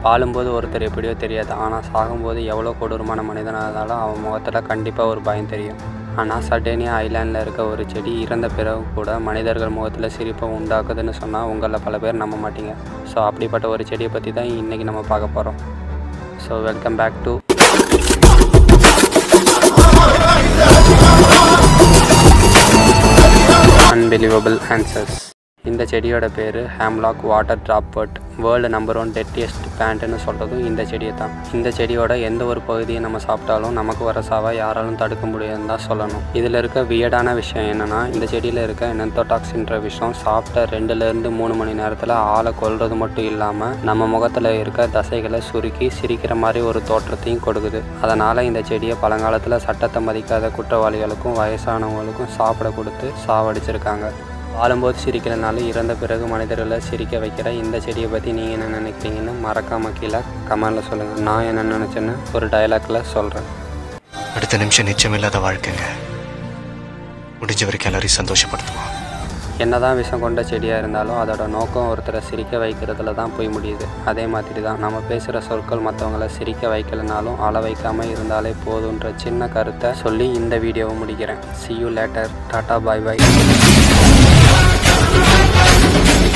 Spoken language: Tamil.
வாழும்போது ஒருத்தர் எப்படியோ தெரியாது ஆனால் சாகும்போது எவ்வளோ கொடூரமான மனிதனாக இருந்தாலும் அவன் முகத்தில் கண்டிப்பாக ஒரு பயம் தெரியும் ஆனால் சட்டேனியா ஐலாண்டில் இருக்க ஒரு செடி இறந்த பிறகு கூட மனிதர்கள் முகத்தில் சிரிப்பை உண்டாக்குதுன்னு சொன்னால் உங்களில் பல பேர் நம்ப மாட்டீங்க ஸோ அப்படிப்பட்ட ஒரு செடியை பற்றி தான் இன்றைக்கி நம்ம பார்க்க போகிறோம் so welcome back to unbelievable answers இந்த செடியோட பேர் hemlock water dropwort world number one deadliest பிளான்ட்னு சொல்கிறதும் இந்த செடியை தான் இந்த செடியோட எந்த ஒரு பகுதியை நம்ம சாப்பிட்டாலும் நமக்கு வர சாவை யாராலும் தடுக்க முடியாதுன்னு தான் சொல்லணும் இதில் இருக்க வியடான விஷயம் என்னென்னா இந்த செடியில் இருக்க நெந்தோடாக்சின்ற விஷயம் சாப்பிட்ட ரெண்டுலேருந்து மூணு மணி நேரத்தில் ஆளை கொல்றது மட்டும் இல்லாமல் நம்ம முகத்தில் இருக்க தசைகளை சுருக்கி சிரிக்கிற மாதிரி ஒரு தோற்றத்தையும் கொடுக்குது அதனால் இந்த செடியை பழங்காலத்தில் சட்டத்தை மதிக்காத குற்றவாளிகளுக்கும் வயசானவங்களுக்கும் சாப்பிட கொடுத்து சாவடிச்சிருக்காங்க வாழும்போது சிரிக்கலைனாலும் இறந்த பிறகு மனிதர்களை சிரிக்க வைக்கிற இந்த செடியை பற்றி நீங்கள் என்ன நினைக்கிறீங்கன்னு மறக்காமல் கீழே கமெண்டில் சொல்லுங்கள் நான் என்ன நினச்சேன்னு ஒரு டயலாக்ல சொல்கிறேன் அடுத்த நிமிஷம் நிச்சயமில்லாத வாழ்க்கைங்க முடிஞ்ச வரைக்கும் எல்லாரையும் சந்தோஷப்படுத்துவோம் என்னதான் விஷம் கொண்ட செடியாக இருந்தாலும் அதோட நோக்கம் ஒருத்தரை சிரிக்க வைக்கிறதுல தான் போய் முடியுது அதே மாதிரி தான் நம்ம பேசுகிற சொற்கள் மற்றவங்கள சிரிக்க வைக்கலனாலும் அள வைக்காமல் இருந்தாலே போதுன்ற சின்ன கருத்தை சொல்லி இந்த வீடியோவை முடிக்கிறேன் see you later டாட்டா பாய் பாய்